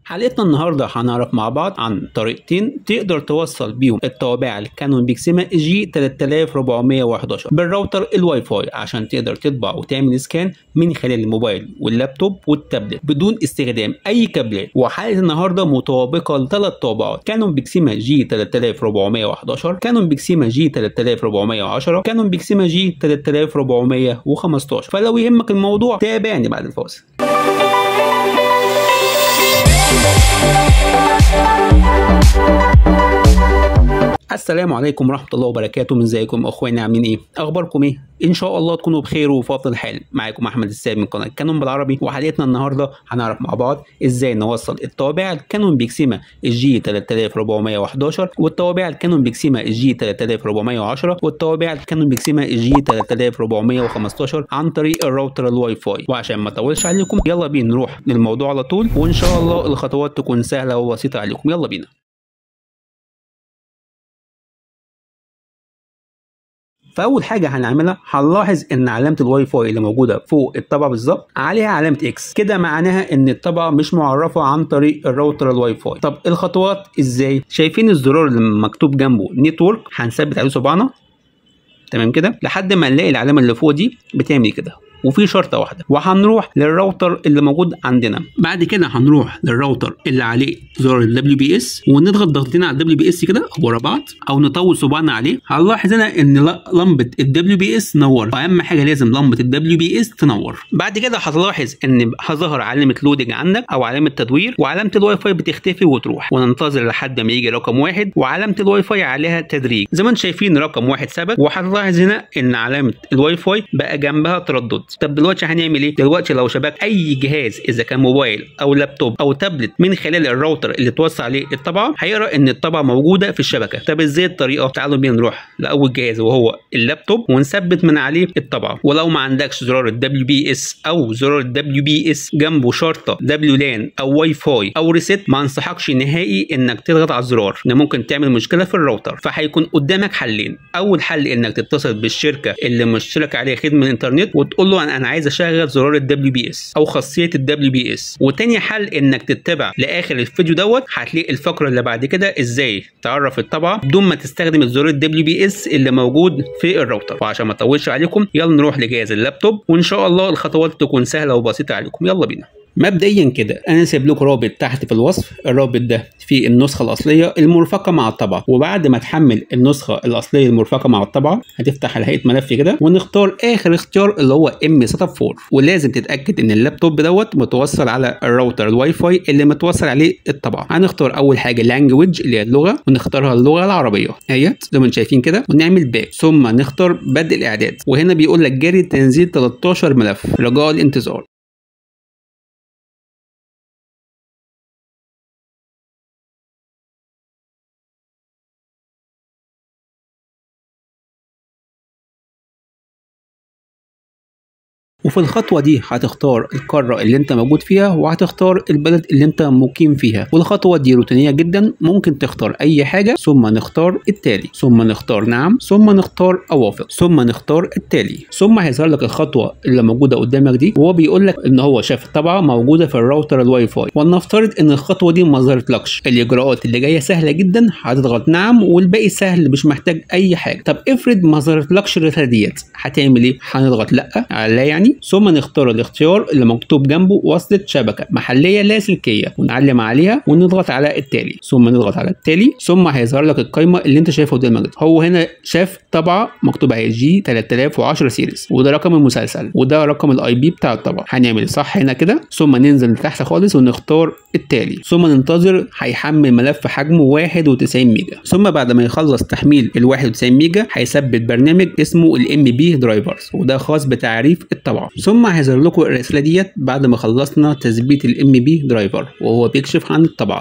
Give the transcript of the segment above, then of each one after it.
حلقتنا النهارده هنعرف مع بعض عن طريقتين تقدر توصل بيهم الطوابع الكانون بيكسيما جي 3411 بالراوتر الواي فاي عشان تقدر تطبع وتعمل سكان من خلال الموبايل واللابتوب والتابلت بدون استخدام اي كابلات وحلقه النهارده مطابقه لثلاث طابعات كانون بيكسيما جي 3411 كانون بيكسيما جي 3410 كانون بيكسيما جي 3415 فلو يهمك الموضوع تابعني بعد الفاصل السلام عليكم ورحمة الله وبركاته من ازيكم اخواني عاملين ايه؟ اخباركم ايه؟ ان شاء الله تكونوا بخير وفي افضل حال معاكم احمد السيد من قناة كانون بالعربي وحلقتنا النهاردة هنعرف مع بعض ازاي نوصل الطوابع الكانون بيكسيما الجي 3411 والطوابع الكانون بيكسيما الجي 3410 والطوابع الكانون بيكسيما الجي 3415 عن طريق الراوتر الواي فاي وعشان ما اطولش عليكم يلا بينا نروح للموضوع على طول وان شاء الله الخطوات تكون سهلة وبسيطة عليكم يلا بينا فاول حاجه هنعملها هنلاحظ ان علامه الواي فاي اللي موجوده فوق الطبعه بالظبط عليها علامه اكس كده معناها ان الطبعه مش معرفه عن طريق الراوتر الواي فاي طب الخطوات ازاي شايفين الزرار اللي مكتوب جنبه نتورك هنثبت عليه صباعنا تمام كده لحد ما نلاقي العلامه اللي فوق دي بتعمل كده وفي شرطه واحده وهنروح للراوتر اللي موجود عندنا بعد كده هنروح للراوتر اللي عليه زرار الدبليو بي اس ونضغط ضغطتين على الدبليو بي اس كده ورا بعض او نطول صباعنا عليه هنلاحظ هنا ان لمبه الدبليو بي اس نور واهم حاجه لازم لمبه الدبليو بي اس تنور بعد كده هتلاحظ ان هظهر علامه لودنج عندك او علامه تدوير وعلامه الواي فاي بتختفي وتروح وننتظر لحد ما يجي رقم واحد وعلامه الواي فاي عليها تدريج زي ما انتم شايفين رقم واحد ثبت وهتلاحظ هنا ان علامه الواي فاي بقى جنبها تردد طب دلوقتي هنعمل ايه دلوقتي لو شبك اي جهاز اذا كان موبايل او لابتوب او تابلت من خلال الراوتر اللي توصل عليه الطبعه هيقرا ان الطبعه موجوده في الشبكه طب ازاي الطريقه تعالوا بينا نروح لاول جهاز وهو اللابتوب ونثبت من عليه الطبعه ولو ما عندكش زرار الدبليو بي اس او زرار الدبليو بي اس جنبه شرطه دبليو لان او واي فاي او ريست ما انصحكش نهائي انك تضغط على الزرار ده ممكن تعمل مشكله في الراوتر فهيكون قدامك حلين اول حل انك تتصل بالشركه اللي مشترك عليها خدمه الانترنت وتقول له انا عايز اشغل زرار الدبليو بي اس او خاصيه الدبليو بي اس وتاني حل انك تتبع لاخر الفيديو دوت هتلاقي الفقره اللي بعد كده ازاي تعرف الطبعه بدون ما تستخدم الزرار الدبليو بي اس اللي موجود في الراوتر وعشان ما اطولش عليكم يلا نروح لجهاز اللابتوب وان شاء الله الخطوات تكون سهله وبسيطه عليكم يلا بينا مبدئيا كده انا سايب لكم رابط تحت في الوصف الرابط ده في النسخه الاصليه المرفقه مع الطبعه وبعد ما تحمل النسخه الاصليه المرفقه مع الطبعه هتفتح على هيئه ملف كده ونختار اخر اختيار اللي هو ام سيت اب 4 ولازم تتاكد ان اللابتوب دوت متوصل على الراوتر الواي فاي اللي متوصل عليه الطبعه هنختار اول حاجه لانجوج اللي هي اللغه ونختارها اللغه العربيه اهيت زي ما انتم شايفين كده ونعمل باك ثم نختار بدء الاعداد وهنا بيقول لك جاري تنزيل 13 ملف رجاء الانتظار وفي الخطوة دي هتختار القارة اللي انت موجود فيها وهتختار البلد اللي انت مقيم فيها والخطوة دي روتينية جدا ممكن تختار اي حاجة ثم نختار التالي ثم نختار نعم ثم نختار اوافق ثم نختار التالي ثم هيظهر لك الخطوة اللي موجودة قدامك دي وهو بيقول لك ان هو شاف الطبعة موجودة في الراوتر الواي فاي ولنفترض ان الخطوة دي ما ظهرتلكش الاجراءات اللي جاية سهلة جدا هتضغط نعم والباقي سهل مش محتاج اي حاجة طب افرض ما ظهرتلكش الرسالة ديت هتعمل ايه هنضغط لا على لا يعني ثم نختار الاختيار اللي مكتوب جنبه وصلة شبكة محلية لاسلكية ونعلم عليها ونضغط على التالي ثم نضغط على التالي ثم هيظهر لك القائمة اللي انت شايفها قدامك هو هنا شاف طبعة مكتوب عليها جي 3010 سيريز وده رقم المسلسل وده رقم الاي بي بتاع الطبعة هنعمل صح هنا كده ثم ننزل لتحت خالص ونختار التالي ثم ننتظر هيحمل ملف حجمه 91 ميجا ثم بعد ما يخلص تحميل ال 91 ميجا هيثبت برنامج اسمه الام بي درايفرز وده خاص بتعريف الطبعة ثم هيظهر لكم الرسالة ديت بعد ما خلصنا تثبيت الام بي درايفر وهو بيكشف عن الطبعة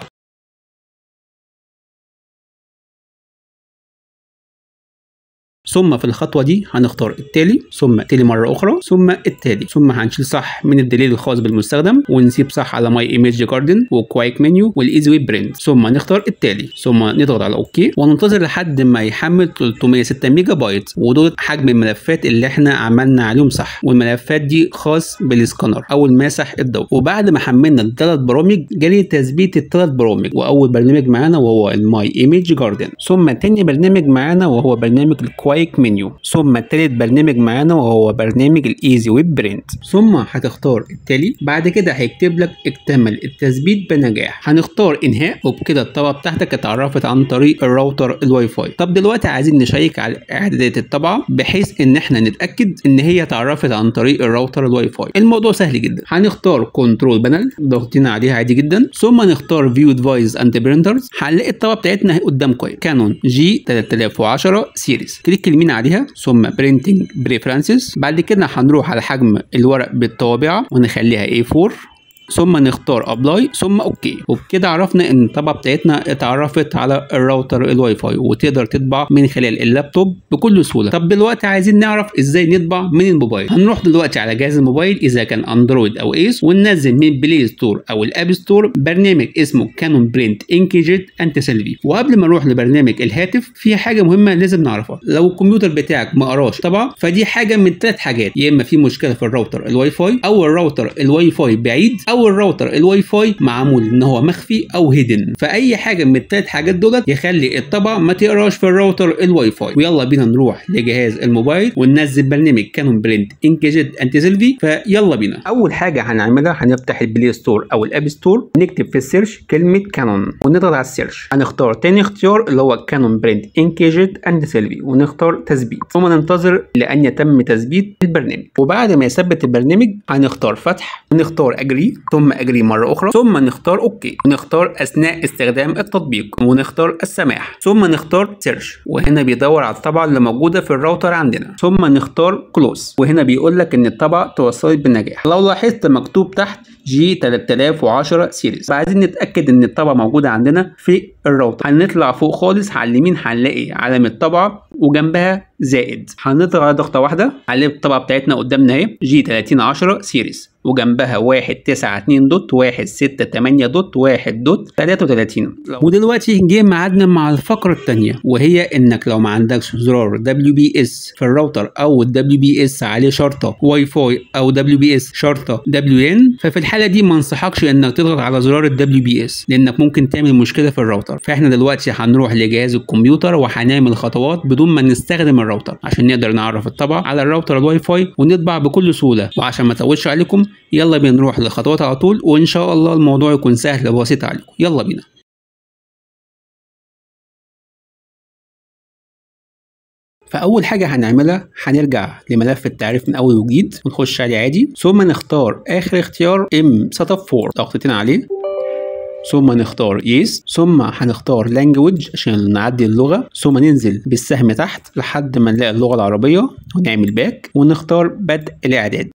ثم في الخطوه دي هنختار التالي ثم التالي مره اخرى ثم التالي ثم هنشيل صح من الدليل الخاص بالمستخدم ونسيب صح على ماي ايميج جاردن وكوايك منيو والايزي ويب برنت ثم نختار التالي ثم نضغط على اوكي وننتظر لحد ما يحمل 306 ميجا بايت ودول حجم الملفات اللي احنا عملنا عليهم صح والملفات دي خاص بالسكانر او الماسح الضوئي وبعد ما حملنا الثلاث برامج جالي تثبيت الثلاث برامج واول برنامج معانا وهو الماي ايميج جاردن ثم تاني برنامج معانا وهو برنامج الكوايك منيو ثم تالت برنامج معانا وهو برنامج الايزي ويب برنت ثم هتختار التالي بعد كده هيكتب لك اكتمل التثبيت بنجاح هنختار انهاء وبكده الطبعه بتاعتك اتعرفت عن طريق الراوتر الواي فاي طب دلوقتي عايزين نشيك على اعدادات الطبعه بحيث ان احنا نتاكد ان هي اتعرفت عن طريق الراوتر الواي فاي الموضوع سهل جدا هنختار كنترول بانل ضاغطين عليها عادي جدا ثم نختار فيو ديفايس اند برينترز هنلاقي الطبعه بتاعتنا قدامكم كانون جي 3010 سيريز كليك يمين عليها ثم برينتنج بريفرنسز بعد كده هنروح على حجم الورق بالطوابعه ونخليها A4 ثم نختار ابلاي ثم اوكي وبكده عرفنا ان الطبعه بتاعتنا اتعرفت على الراوتر الواي فاي وتقدر تطبع من خلال اللابتوب بكل سهوله طب دلوقتي عايزين نعرف ازاي نطبع من الموبايل هنروح دلوقتي على جهاز الموبايل اذا كان اندرويد او ايس وننزل من بلاي ستور او الاب ستور برنامج اسمه كانون برنت انكيجيت انت سيلفي وقبل ما نروح لبرنامج الهاتف في حاجه مهمه لازم نعرفها لو الكمبيوتر بتاعك ما قراش طبعا فدي حاجه من ثلاث حاجات يا اما في مشكله في الراوتر الواي فاي او الراوتر الواي فاي بعيد او الراوتر الواي فاي معمول ان هو مخفي او هيدن فاي حاجه من الثلاث حاجات دولت يخلي الطبعه ما تقراش في الراوتر الواي فاي ويلا بينا نروح لجهاز الموبايل وننزل برنامج كانون برنت انكيجيت انتي سيلفي فيلا بينا اول حاجه هنعملها هنفتح البلاي ستور او الاب ستور نكتب في السيرش كلمه كانون ونضغط على السيرش هنختار تاني اختيار اللي هو كانون برنت انكيجيت اند سيلفي ونختار تثبيت ثم ننتظر لان يتم تثبيت البرنامج وبعد ما يثبت البرنامج هنختار فتح ونختار اجري ثم اجري مره اخرى ثم نختار اوكي ونختار اثناء استخدام التطبيق ونختار السماح ثم نختار سيرش وهنا بيدور على الطبعه اللي موجوده في الراوتر عندنا ثم نختار كلوز وهنا بيقول لك ان الطبعه توصلت بنجاح لو لاحظت مكتوب تحت جي 3010 سيريز فعايزين نتاكد ان الطبعه موجوده عندنا في الراوتر هنطلع فوق خالص على اليمين هنلاقي علامه طبعه وجنبها زائد هنضغط على ضغطه واحده هنلاقي الطبعه بتاعتنا قدامنا اهي جي 3010 سيريز وجنبها 192 دوت 168 دوت 1 دوت 33 ودلوقتي جه ميعادنا مع الفقره الثانيه وهي انك لو ما عندكش زرار دبليو بي اس في الراوتر او الدبليو بي اس عليه شرطه واي فاي او دبليو بي اس شرطه دبليو ان ففي الحاله دي ما انصحكش انك تضغط على زرار الدبليو بي اس لانك ممكن تعمل مشكله في الراوتر فاحنا دلوقتي هنروح لجهاز الكمبيوتر وهنعمل خطوات بدون ما نستخدم الراوتر عشان نقدر نعرف الطبعه على الراوتر الواي فاي ونطبع بكل سهوله وعشان ما اطولش عليكم يلا بينا نروح للخطوات على طول وان شاء الله الموضوع يكون سهل وبسيط عليكم يلا بينا فاول حاجه هنعملها هنرجع لملف التعريف من اول وجديد ونخش عليه عادي ثم نختار اخر اختيار ام سيت اب 4 ضغطتين عليه ثم نختار يس ثم هنختار لانجوج عشان نعدي اللغة ثم ننزل بالسهم تحت لحد ما نلاقي اللغة العربية ونعمل باك ونختار بدء الإعداد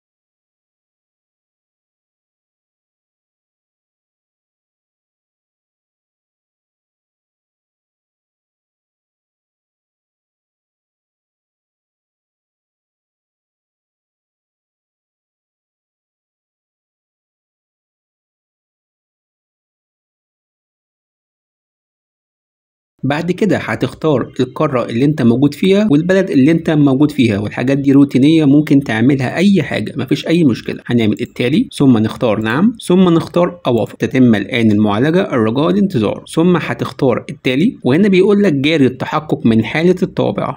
بعد كده هتختار القارة اللي انت موجود فيها والبلد اللي انت موجود فيها والحاجات دي روتينية ممكن تعملها اي حاجة مفيش اي مشكلة هنعمل التالي ثم نختار نعم ثم نختار اوافق تتم الان المعالجة الرجاء الانتظار ثم هتختار التالي وهنا بيقول لك جاري التحقق من حالة الطابع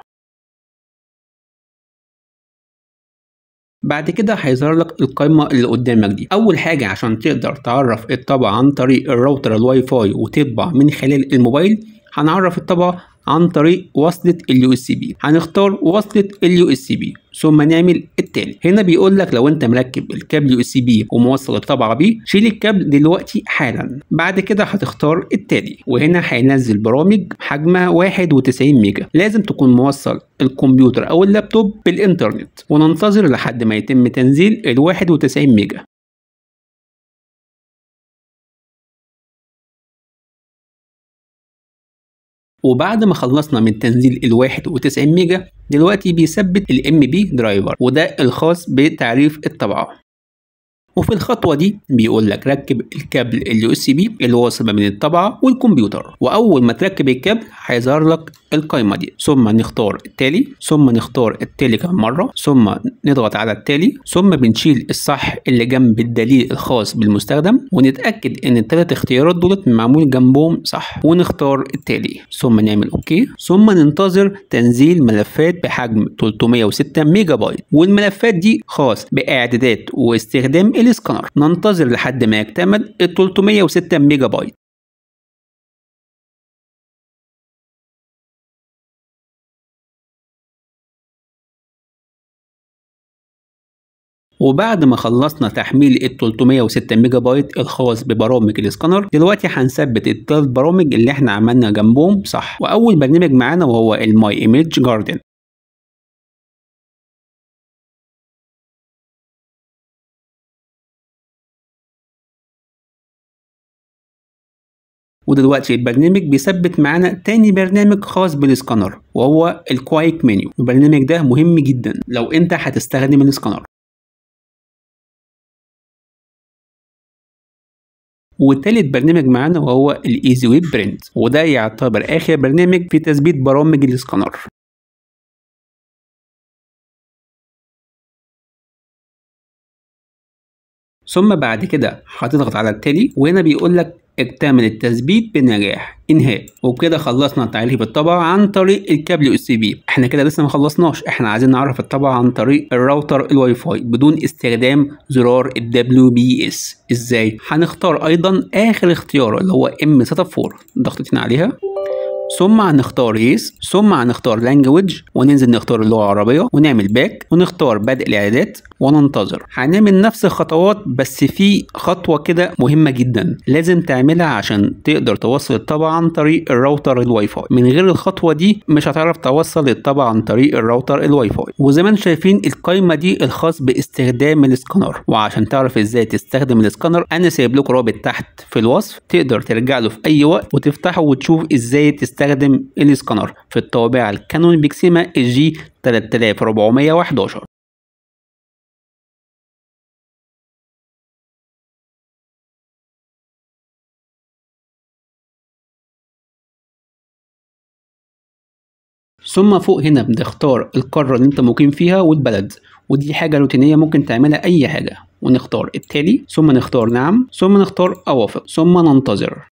بعد كده هيظهر لك القائمة اللي قدامك دي أول حاجة عشان تقدر تعرف الطبعة عن طريق الراوتر الواي فاي وتطبع من خلال الموبايل هنعرف الطبعة عن طريق وصلة اليو اس بي هنختار وصلة اليو اس بي ثم نعمل التالي هنا بيقول لك لو انت مركب الكابل يو اس بي وموصل الطبعة بيه شيل الكابل دلوقتي حالا بعد كده هتختار التالي وهنا هينزل برامج حجمها 91 ميجا لازم تكون موصل الكمبيوتر او اللابتوب بالانترنت وننتظر لحد ما يتم تنزيل ال 91 ميجا وبعد ما خلصنا من تنزيل ال 91 ميجا دلوقتي بيثبت الام بي درايفر وده الخاص بتعريف الطبعه وفي الخطوة دي بيقول لك ركب الكابل اليو اس بي اللي واصل ما بين الطبعة والكمبيوتر وأول ما تركب الكابل هيظهر لك القايمة دي ثم نختار التالي ثم نختار التالي كمان مرة ثم نضغط على التالي ثم بنشيل الصح اللي جنب الدليل الخاص بالمستخدم ونتأكد إن التلات اختيارات دولت معمول جنبهم صح ونختار التالي ثم نعمل أوكي ثم ننتظر تنزيل ملفات بحجم 306 ميجا بايت والملفات دي خاص بإعدادات واستخدام الاسكانر ننتظر لحد ما يكتمل ال 306 ميجا بايت وبعد ما خلصنا تحميل ال 306 ميجا بايت الخاص ببرامج الاسكانر دلوقتي هنثبت الثلاث برامج اللي احنا عملنا جنبهم صح واول برنامج معانا وهو الماي ايميج جاردن ودلوقتي البرنامج بيثبت معانا تاني برنامج خاص بالسكانر وهو الكوايك منيو البرنامج ده مهم جدا لو انت هتستخدم السكانر والتالت برنامج معانا وهو الايزي ويب برنت وده يعتبر اخر برنامج في تثبيت برامج السكانر ثم بعد كده هتضغط على التالي وهنا بيقول لك اكتمل التثبيت بنجاح انهاء وبكده خلصنا تعريف الطبعة عن طريق الكابل يو اس بي احنا كده لسه ما خلصناش احنا عايزين نعرف الطبعة عن طريق الراوتر الواي فاي بدون استخدام زرار الدبليو بي اس ازاي هنختار ايضا اخر اختيار اللي هو ام سيت اب 4 ضغطتين عليها ثم هنختار يس ثم هنختار لانجوج وننزل نختار اللغه العربيه ونعمل باك ونختار بدء الاعدادات وننتظر هنعمل نفس الخطوات بس في خطوه كده مهمه جدا لازم تعملها عشان تقدر توصل الطبعه عن طريق الراوتر الواي فاي من غير الخطوه دي مش هتعرف توصل الطبعه عن طريق الراوتر الواي فاي وزي ما انتم شايفين القايمه دي الخاص باستخدام الاسكانر وعشان تعرف ازاي تستخدم الاسكانر انا سايب لكم رابط تحت في الوصف تقدر ترجع له في اي وقت وتفتحه وتشوف ازاي تستخدم استخدم الاسكانر في الطابعة الكانون بيكسيما الجي 3411 ثم فوق هنا بنختار القارة اللي انت مقيم فيها والبلد ودي حاجة روتينية ممكن تعملها أي حاجة ونختار التالي ثم نختار نعم ثم نختار أوافق ثم ننتظر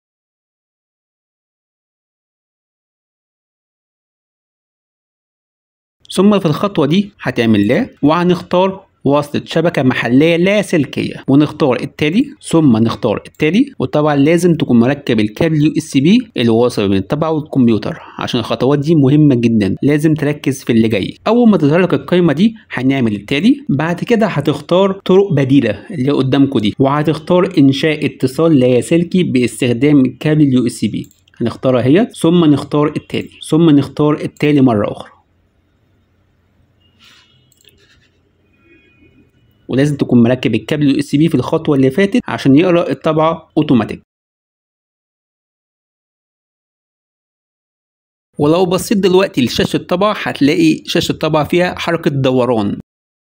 ثم في الخطوة دي هتعمل لا وهنختار وصلة شبكة محلية لاسلكية ونختار التالي ثم نختار التالي وطبعا لازم تكون مركب الكابل يو اس بي اللي واصل من الطبعة والكمبيوتر عشان الخطوات دي مهمة جدا لازم تركز في اللي جاي أول ما تظهر لك القايمة دي هنعمل التالي بعد كده هتختار طرق بديلة اللي قدامكم دي وهتختار إنشاء اتصال لاسلكي باستخدام كابل يو اس بي هنختارها هي ثم نختار التالي ثم نختار التالي مرة أخرى ولازم تكون مركب الكابل يو اس بي في الخطوه اللي فاتت عشان يقرا الطبعه اوتوماتيك ولو بصيت دلوقتي لشاشه الطبعه هتلاقي شاشه الطبعه فيها حركه دوران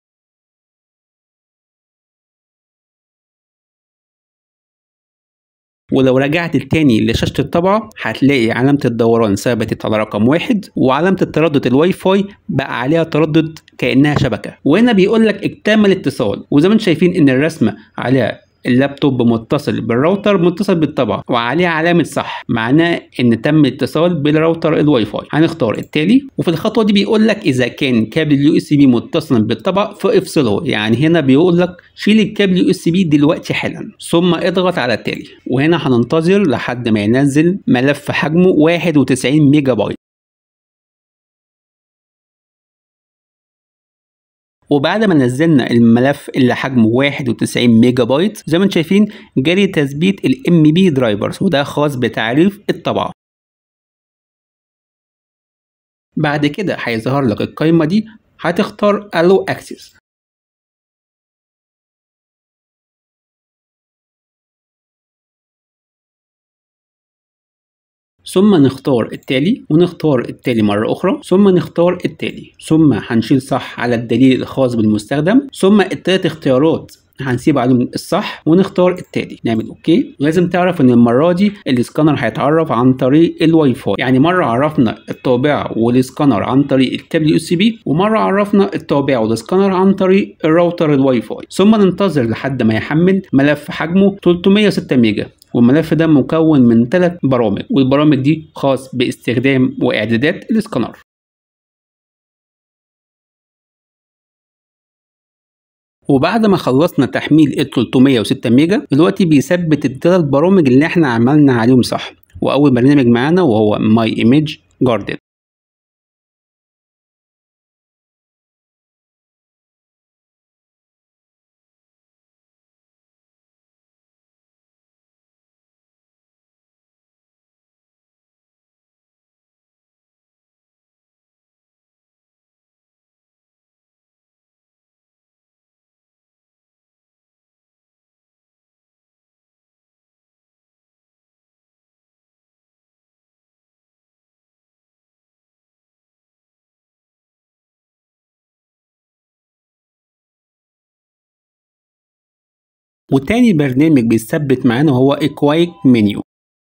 ولو رجعت تاني لشاشة الطبعة هتلاقي علامة الدوران ثبتت على رقم واحد وعلامة التردد الواي فاي بقى عليها تردد كأنها شبكة وهنا بيقول لك اكتمل اتصال وزي ما انتم شايفين ان الرسمة عليها اللابتوب متصل بالراوتر متصل بالطبعة وعليه علامة صح معناه ان تم اتصال بالراوتر الواي فاي هنختار التالي وفي الخطوة دي بيقول لك اذا كان كابل اليو اس بي متصلا بالطبعة فافصله يعني هنا بيقول لك شيل الكابل يو اس بي دلوقتي حالا ثم اضغط على التالي وهنا هننتظر لحد ما ينزل ملف حجمه 91 ميجا بايت وبعد ما نزلنا الملف اللي حجمه 91 ميجا بايت زي ما انتم شايفين جاري تثبيت الام بي درايفرز وده خاص بتعريف الطبعه بعد كده هيظهر لك القائمه دي هتختار الو اكسس ثم نختار التالي ونختار التالي مرة أخرى ثم نختار التالي ثم هنشيل صح على الدليل الخاص بالمستخدم ثم التلات اختيارات هنسيب عليهم الصح ونختار التالي نعمل اوكي ولازم تعرف ان المره دي الاسكانر هيتعرف عن طريق الواي فاي يعني مره عرفنا الطابعه والاسكانر عن طريق الكابل يو اس بي ومره عرفنا الطابعه والاسكانر عن طريق الراوتر الواي فاي ثم ننتظر لحد ما يحمل ملف حجمه 306 ميجا والملف ده مكون من ثلاث برامج والبرامج دي خاص باستخدام واعدادات الاسكانر وبعد ما خلصنا تحميل ال 306 ميجا دلوقتي بيثبت الثلاث برامج اللي احنا عملنا عليهم صح واول برنامج معانا وهو ماي ايميج جاردن وتاني برنامج بيثبت معانا هو اكوايك منيو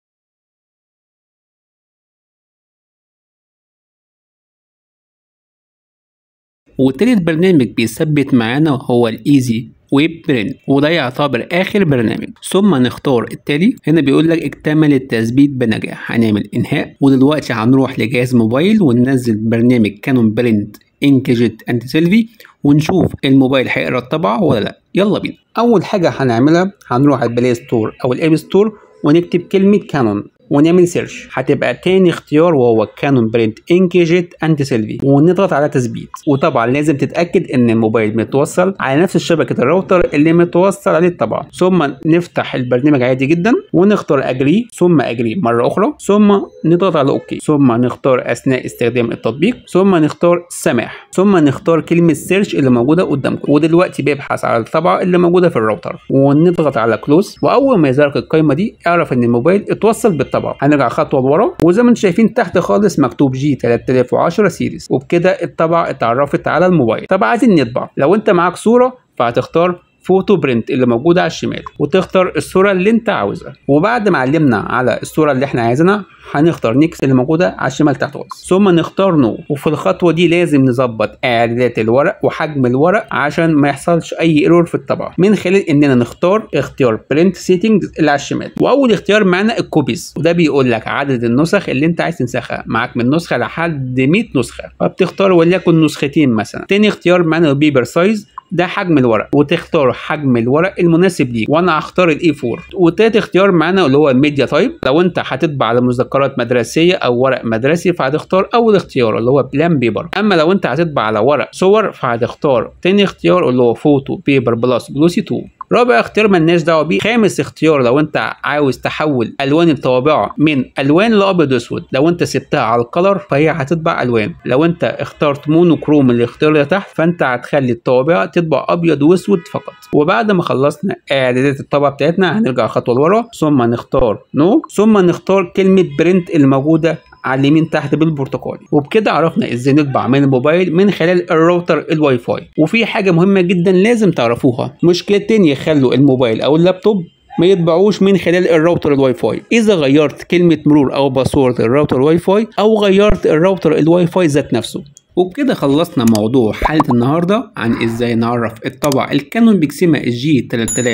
وتالت برنامج بيثبت معانا هو الايزي ويب برنت وده يعتبر اخر برنامج ثم نختار التالي هنا بيقول لك اكتمل التثبيت بنجاح هنعمل انهاء ودلوقتي هنروح لجهاز موبايل وننزل برنامج كانون برنت انكجت انت سيلفي ونشوف الموبايل هيقرا الطبعه ولا لا يلا بينا اول حاجه هنعملها هنروح على البلاي ستور او الاب ستور ونكتب كلمه كانون ونعمل سيرش هتبقى تاني اختيار وهو كانون برنت انكيجيت انت سيلفي ونضغط على تثبيت وطبعا لازم تتاكد ان الموبايل متوصل على نفس شبكه الراوتر اللي متوصل عليه الطبعه ثم نفتح البرنامج عادي جدا ونختار اجري ثم اجري مره اخرى ثم نضغط على اوكي ثم نختار اثناء استخدام التطبيق ثم نختار سماح ثم نختار كلمه سيرش اللي موجوده قدامكم ودلوقتي بيبحث على الطبعه اللي موجوده في الراوتر ونضغط على كلوز واول ما يظهر القائمه دي اعرف ان الموبايل اتوصل بالطبعه هنرجع خطوه لورا وزي ما انتم شايفين تحت خالص مكتوب جي 3010 سيريز وبكده الطبعه اتعرفت على الموبايل طب عايزين نطبع لو انت معاك صوره فهتختار فوتو برنت اللي موجوده على الشمال وتختار الصوره اللي انت عاوزها وبعد ما علمنا على الصوره اللي احنا عايزينها هنختار نيكس اللي موجوده على الشمال تحت خالص ثم نختار نو وفي الخطوه دي لازم نظبط اعدادات الورق وحجم الورق عشان ما يحصلش اي ايرور في الطبعه من خلال اننا نختار اختيار برنت سيتنجز اللي على الشمال واول اختيار معانا الكوبيز وده بيقول لك عدد النسخ اللي انت عايز تنسخها معاك من نسخه لحد 100 نسخه فبتختار وليكن نسختين مثلا تاني اختيار معانا البيبر سايز ده حجم الورق وتختار حجم الورق المناسب ليك وانا هختار الاي 4 وتالت اختيار معانا اللي هو الميديا تايب لو انت هتطبع على مذكرات مدرسيه او ورق مدرسي فهتختار اول اختيار اللي هو بلان بيبر اما لو انت هتطبع على ورق صور فهتختار تاني اختيار اللي هو فوتو بيبر بلس جلوسي 2 رابع اختيار ملناش دعوه بيه خامس اختيار لو انت عاوز تحول الوان الطوابع من الوان لابيض واسود لو انت سبتها على الكلر فهي هتطبع الوان لو انت اخترت مونوكروم الاختيار اللي تحت فانت هتخلي الطوابع تطبع ابيض واسود فقط وبعد ما خلصنا اعدادات الطبعه بتاعتنا هنرجع خطوه لورا ثم نختار نو no. ثم نختار كلمه برنت الموجوده على اليمين تحت بالبرتقالي وبكده عرفنا ازاي نطبع من الموبايل من خلال الراوتر الواي فاي وفي حاجه مهمه جدا لازم تعرفوها مشكلتين يخلوا الموبايل او اللابتوب ما يطبعوش من خلال الراوتر الواي فاي اذا غيرت كلمه مرور او باسورد الراوتر الواي فاي او غيرت الراوتر الواي فاي ذات نفسه وبكده خلصنا موضوع حلقة النهاردة عن ازاي نعرف الطبع الكانون بيكسيما اس جي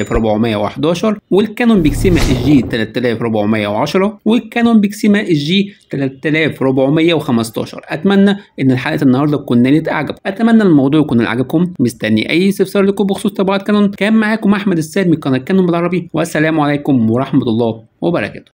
3411 والكانون بيكسيما اس جي 3410 والكانون بيكسيما اس جي 3415 اتمنى ان حلقة النهاردة تكون نالت اعجب اتمنى الموضوع يكون عجبكم مستني اي استفسار لكم بخصوص طبعات كانون كان معاكم احمد السيد من قناة كانون بالعربي والسلام عليكم ورحمة الله وبركاته